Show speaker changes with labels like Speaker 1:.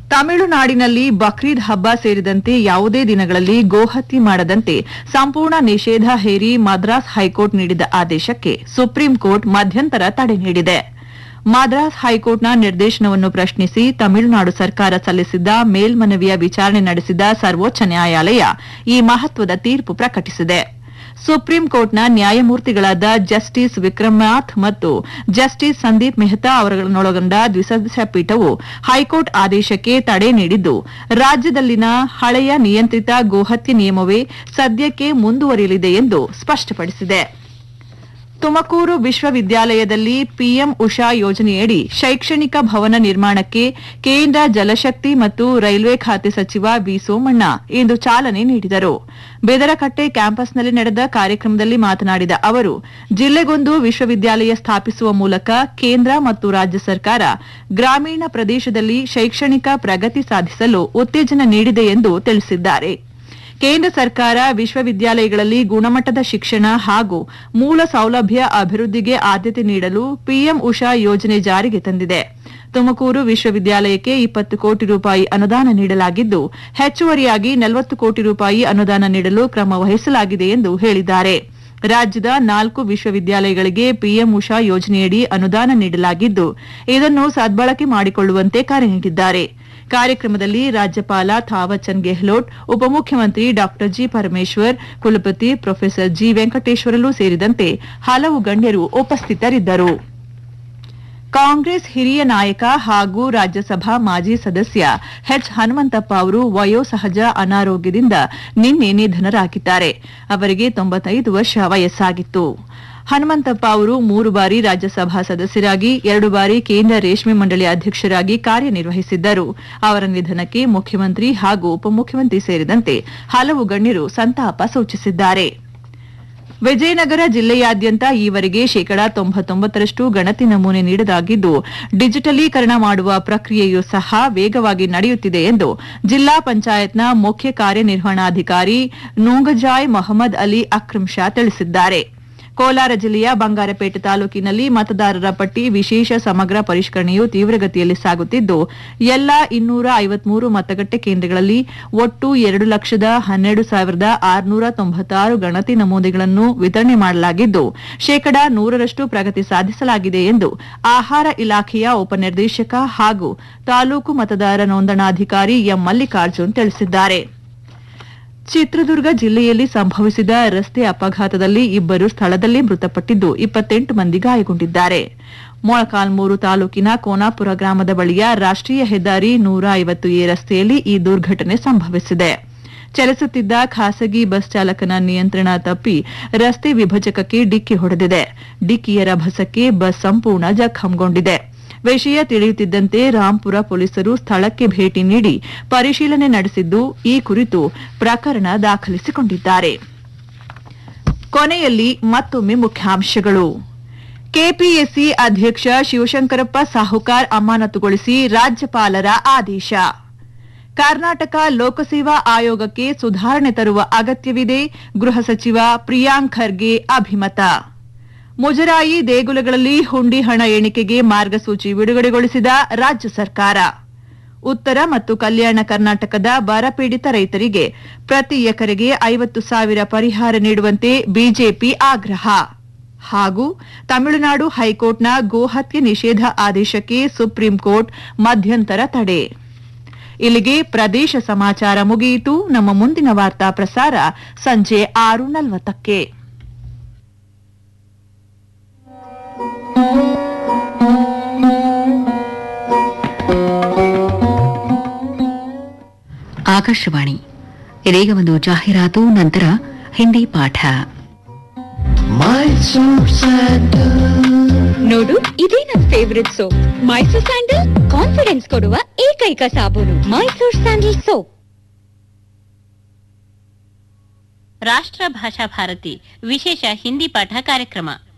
Speaker 1: ತಮಿಳುನಾಡಿನಲ್ಲಿ ಬಕ್ರೀದ್ ಹಬ್ಬ ಸೇರಿದಂತೆ ಯಾವುದೇ ದಿನಗಳಲ್ಲಿ ಗೋಹತ್ಯೆ ಮಾಡದಂತೆ ಸಂಪೂರ್ಣ ನಿಷೇಧ ಹೇರಿ ಮದ್ರಾಸ್ ಹೈಕೋರ್ಟ್ ನೀಡಿದ ಆದೇಶಕ್ಕೆ ಸುಪ್ರೀಂ ಕೋರ್ಟ್ ಮಧ್ಯಂತರ ತಡೆ ನೀಡಿದೆ ಮದ್ರಾಸ್ ಹೈಕೋರ್ಟ್ನ ನಿರ್ದೇಶನವನ್ನು ಪ್ರಶ್ನಿಸಿ ತಮಿಳುನಾಡು ಸರ್ಕಾರ ಸಲ್ಲಿಸಿದ್ದ ಮೇಲ್ಮನವಿಯ ವಿಚಾರಣೆ ನಡೆಸಿದ ಸರ್ವೋಚ್ಚ ನ್ಯಾಯಾಲಯ ಈ ಮಹತ್ವದ ತೀರ್ಪು ಪ್ರಕಟಿಸಿದೆ ಸುಪ್ರೀಂ ಕೋರ್ಟ್ನ ನ್ಯಾಯಮೂರ್ತಿಗಳಾದ ಜಸ್ಟಿಸ್ ವಿಕ್ರಮನಾಥ್ ಮತ್ತು ಜಸ್ಟಿಸ್ ಸಂದೀಪ್ ಮೆಹ್ತಾ ಅವರನ್ನೊಳಗೊಂಡ ದ್ವಿಸದಸ್ಯ ಪೀಠವು ಹೈಕೋರ್ಟ್ ಆದೇಶಕ್ಕೆ ತಡೆ ನೀಡಿದ್ದು ರಾಜ್ಯದಲ್ಲಿನ ಹಳೆಯ ನಿಯಂತ್ರಿತ ಗೋಹತ್ಯೆ ನಿಯಮವೇ ಸದ್ಯಕ್ಕೆ ಮುಂದುವರಿಯಲಿದೆ ಎಂದು ಸ್ಪಷ್ಟಪಡಿಸಿದೆ ತುಮಕೂರು ವಿಶ್ವವಿದ್ಯಾಲಯದಲ್ಲಿ ಪಿಎಂ ಉಷಾ ಯೋಜನೆಯಡಿ ಶೈಕ್ಷಣಿಕ ಭವನ ನಿರ್ಮಾಣಕ್ಕೆ ಕೇಂದ್ರ ಜಲಶಕ್ತಿ ಮತ್ತು ರೈಲ್ವೆ ಖಾತೆ ಸಚಿವ ವಿ ಸೋಮಣ್ಣ ಇಂದು ಚಾಲನೆ ನೀಡಿದರು ಬೆದರಕಟ್ಟೆ ಕ್ಯಾಂಪಸ್ನಲ್ಲಿ ನಡೆದ ಕಾರ್ಯಕ್ರಮದಲ್ಲಿ ಮಾತನಾಡಿದ ಅವರು ಜಿಲ್ಲೆಗೊಂದು ವಿಶ್ವವಿದ್ಯಾಲಯ ಸ್ಥಾಪಿಸುವ ಮೂಲಕ ಕೇಂದ್ರ ಮತ್ತು ರಾಜ್ಯ ಸರ್ಕಾರ ಗ್ರಾಮೀಣ ಪ್ರದೇಶದಲ್ಲಿ ಶೈಕ್ಷಣಿಕ ಪ್ರಗತಿ ಸಾಧಿಸಲು ಉತ್ತೇಜನ ನೀಡಿದೆ ಎಂದು ತಿಳಿಸಿದ್ದಾರೆ ಕೇಂದ್ರ ಸರ್ಕಾರ ವಿಶ್ವವಿದ್ಯಾಲಯಗಳಲ್ಲಿ ಗುಣಮಟ್ಟದ ಶಿಕ್ಷಣ ಹಾಗೂ ಮೂಲ ಸೌಲಭ್ಯ ಅಭಿವೃದ್ಧಿಗೆ ಆದ್ಯತೆ ನೀಡಲು ಪಿಎಂ ಉಷಾ ಯೋಜನೆ ಜಾರಿಗೆ ತಂದಿದೆ ತುಮಕೂರು ವಿಶ್ವವಿದ್ಯಾಲಯಕ್ಕೆ ಇಪ್ಪತ್ತು ಕೋಟಿ ರೂಪಾಯಿ ಅನುದಾನ ನೀಡಲಾಗಿದ್ದು ಹೆಚ್ಚುವರಿಯಾಗಿ ನಲವತ್ತು ಕೋಟಿ ರೂಪಾಯಿ ಅನುದಾನ ನೀಡಲು ಕ್ರಮ ವಹಿಸಲಾಗಿದೆ ಎಂದು ಹೇಳಿದ್ದಾರೆ ರಾಜ್ಯದ ನಾಲ್ಕು ವಿಶ್ವವಿದ್ಯಾಲಯಗಳಿಗೆ ಪಿಎಂ ಉಷಾ ಯೋಜನೆಯಡಿ ಅನುದಾನ ನೀಡಲಾಗಿದ್ದು ಇದನ್ನು ಸದ್ಬಳಕೆ ಮಾಡಿಕೊಳ್ಳುವಂತೆ ಕರೆ ನೀಡಿದ್ದಾರೆ ಕಾರ್ಯಕ್ರಮದಲ್ಲಿ ರಾಜ್ಯಪಾಲ ಥಾವರ್ಚಂದ್ ಗೆಹ್ಲೋಟ್ ಉಪಮುಖ್ಯಮಂತ್ರಿ ಡಾ ಜಿ ಪರಮೇಶ್ವರ್ ಕುಲಪತಿ ಪ್ರೊಫೆಸರ್ ಜಿ ವೆಂಕಟೇಶ್ವರಲು ಸೇರಿದಂತೆ ಹಲವು ಗಣ್ಯರು ಉಪಸ್ಥಿತರಿದ್ದರು ಕಾಂಗ್ರೆಸ್ ಹಿರಿಯ ನಾಯಕ ಹಾಗೂ ರಾಜ್ಯಸಭಾ ಮಾಜಿ ಸದಸ್ಯ ಎಚ್ ಹನುಮಂತಪ್ಪ ಅವರು ವಯೋಸಹಜ ಅನಾರೋಗ್ಯದಿಂದ ನಿನ್ನೆ ನಿಧನರಾಗಿದ್ದಾರೆ ಅವರಿಗೆ ತೊಂಬತ್ತೈದು ವರ್ಷ ವಯಸ್ಸಾಗಿತ್ತು ಹನುಮಂತಪ್ಪ ಅವರು ಮೂರು ಬಾರಿ ರಾಜ್ಯಸಭಾ ಸದಸ್ಯರಾಗಿ ಎರಡು ಬಾರಿ ಕೇಂದ್ರ ರೇಷ್ಮೆ ಮಂಡಳಿ ಅಧ್ಯಕ್ಷರಾಗಿ ಕಾರ್ಯನಿರ್ವಹಿಸಿದ್ದರು ಅವರ ನಿಧನಕ್ಕೆ ಮುಖ್ಯಮಂತ್ರಿ ಹಾಗೂ ಉಪಮುಖ್ಯಮಂತ್ರಿ ಸೇರಿದಂತೆ ಹಲವು ಗಣ್ಯರು ಸಂತಾಪ ಸೂಚಿಸಿದ್ದಾರೆ ವಿಜಯನಗರ ಜಿಲ್ಲೆಯಾದ್ಯಂತ ಈವರೆಗೆ ಶೇಕಡಾ ತೊಂಬತ್ತೊಂಬತ್ತರಷ್ಟು ಗಣತಿ ನಮೂನೆ ನೀಡಲಾಗಿದ್ದು ಡಿಜಿಟಲೀಕರಣ ಮಾಡುವ ಪ್ರಕ್ರಿಯೆಯೂ ಸಹ ವೇಗವಾಗಿ ನಡೆಯುತ್ತಿದೆ ಎಂದು ಜಿಲ್ಲಾ ಪಂಚಾಯತ್ನ ಮುಖ್ಯ ಕಾರ್ಯನಿರ್ವಹಣಾಧಿಕಾರಿ ನೂಂಗಜಾಯ್ ಮೊಹಮ್ಮದ್ ಅಲಿ ಅಕ್ರಮ್ ಶಾ ತಿಳಿಸಿದ್ದಾರೆ ಕೋಲಾರ ಜಿಲ್ಲೆಯ ಬಂಗಾರಪೇಟೆ ತಾಲೂಕಿನಲ್ಲಿ ಮತದಾರರ ಪಟ್ಟಿ ವಿಶೇಷ ಸಮಗ್ರ ಪರಿಷ್ಕರಣೆಯು ತೀವ್ರಗತಿಯಲ್ಲಿ ಸಾಗುತ್ತಿದ್ದು ಎಲ್ಲಾ ಇನ್ನೂರ ಐವತ್ಮೂರು ಮತಗಟ್ಟೆ ಕೇಂದ್ರಗಳಲ್ಲಿ ಒಟ್ಟು ಎರಡು ಲಕ್ಷದ ಹನ್ನೆರಡು ಸಾವಿರದ ಆರುನೂರ ತೊಂಬತ್ತಾರು ಗಣತಿ ನಮೂನೆಗಳನ್ನು ವಿತರಣೆ ಮಾಡಲಾಗಿದ್ದು ಶೇಕಡಾ ನೂರರಷ್ಟು ಪ್ರಗತಿ ಸಾಧಿಸಲಾಗಿದೆ ಎಂದು ಆಹಾರ ಇಲಾಖೆಯ ಉಪನಿರ್ದೇಶಕ ಹಾಗೂ ತಾಲೂಕು ಮತದಾರ ನೋಂದಣಾಧಿಕಾರಿ ಎಂ ಮಲ್ಲಿಕಾರ್ಜುನ್ ತಿಳಿಸಿದ್ದಾರೆ ಚಿತ್ರದುರ್ಗ ಜಿಲ್ಲೆಯಲ್ಲಿ ಸಂಭವಿಸಿದ ರಸ್ತೆ ಅಪಘಾತದಲ್ಲಿ ಇಬ್ಬರು ಸ್ಥಳದಲ್ಲೇ ಮೃತಪಟ್ಟಿದ್ದು ಇಪ್ಪತ್ತೆಂಟು ಮಂದಿ ಗಾಯಗೊಂಡಿದ್ದಾರೆ ಮೊಳಕಾಲ್ಮೂರು ತಾಲೂಕಿನ ಕೋನಾಪುರ ಗ್ರಾಮದ ಬಳಿಯ ರಾಷ್ಟೀಯ ಹೆದ್ದಾರಿ ನೂರ ಐವತ್ತು ಎ ರಸ್ತೆಯಲ್ಲಿ ಈ ದುರ್ಘಟನೆ ಸಂಭವಿಸಿದೆ ಚಲಿಸುತ್ತಿದ್ದ ಖಾಸಗಿ ಬಸ್ ಚಾಲಕನ ನಿಯಂತ್ರಣ ತಪ್ಪಿ ರಸ್ತೆ ವಿಭಜಕಕ್ಕೆ ಡಿಕ್ಕಿ ಹೊಡೆದಿದೆ ಡಿಕ್ಕಿಯ ರಭಸಕ್ಕೆ ಬಸ್ ಸಂಪೂರ್ಣ ಜಖಂಗೊಂಡಿದೆ ವಿಷಯ ತಿಳಿಯುತ್ತಿದ್ದಂತೆ ರಾಂಪುರ ಪೊಲೀಸರು ಸ್ಥಳಕ್ಕೆ ಭೇಟಿ ನೀಡಿ ಪರಿಶೀಲನೆ ನಡೆಸಿದ್ದು ಈ ಕುರಿತು ಪ್ರಕರಣ ದಾಖಲಿಸಿಕೊಂಡಿದ್ದಾರೆ ಕೊನೆಯಲ್ಲಿ ಮತ್ತೊಮ್ಮೆ ಮುಖ್ಯಾಂಶಗಳು ಕೆಪಿಎಸ್ಸಿ ಅಧ್ಯಕ್ಷ ಶಿವಶಂಕರಪ್ಪ ಸಾಹುಕಾರ್ ಅಮಾನತುಗೊಳಿಸಿ ರಾಜ್ಯಪಾಲರ ಆದೇಶ ಕರ್ನಾಟಕ ಲೋಕಸೇವಾ ಆಯೋಗಕ್ಕೆ ಸುಧಾರಣೆ ತರುವ ಅಗತ್ಯವಿದೆ ಗೃಹ ಸಚಿವ ಪ್ರಿಯಾಂಕ್ ಖರ್ಗೆ ಅಭಿಮತ ಮುಜರಾಯಿ ದೇಗುಲಗಳಲ್ಲಿ ಹುಂಡಿ ಹಣ ಎಣಿಕೆಗೆ ಮಾರ್ಗಸೂಚಿ ಬಿಡುಗಡೆಗೊಳಿಸಿದ ರಾಜ್ಯ ಸರ್ಕಾರ ಉತ್ತರ ಮತ್ತು ಕಲ್ಯಾಣ ಕರ್ನಾಟಕದ ಬರಪೀಡಿತ ರೈತರಿಗೆ ಪ್ರತಿ ಎಕರೆಗೆ ಐವತ್ತು ಸಾವಿರ ಪರಿಹಾರ ನೀಡುವಂತೆ ಬಿಜೆಪಿ ಆಗ್ರಹ ಹಾಗೂ ತಮಿಳುನಾಡು ಹೈಕೋರ್ಟ್ನ ಗೋಹತ್ಯೆ ನಿಷೇಧ ಆದೇಶಕ್ಕೆ ಸುಪ್ರೀಂ ಕೋರ್ಟ್ ಮಧ್ಯಂತರ ತಡೆ ಇಲ್ಲಿಗೆ ಪ್ರದೇಶ ಸಮಾಚಾರ ಮುಗಿಯಿತು ನಮ್ಮ ಮುಂದಿನ ವಾರ್ತಾ ಪ್ರಸಾರ ಸಂಜೆ ಆರು ನಲವತ್ತಕ್ಕೆ
Speaker 2: ಆಕಾಶವಾಣಿ ಇದೀಗ ಒಂದು ಜಾಹೀರಾತು ನಂತರ ಹಿಂದಿ ಪಾಠ
Speaker 3: ನೋಡು ಇದೇ ನನ್ favourite soap Mysore sandal confidence ಕೊಡುವ ಏಕೈಕ ಸಾಬೂನು ಮೈಸೂರ್ ಸ್ಯಾಂಡಲ್ ಸೋಪ್
Speaker 4: ರಾಷ್ಟ್ರ ಭಾಷಾ ಭಾರತಿ ವಿಶೇಷ ಹಿಂದಿ ಪಾಠ ಕಾರ್ಯಕ್ರಮ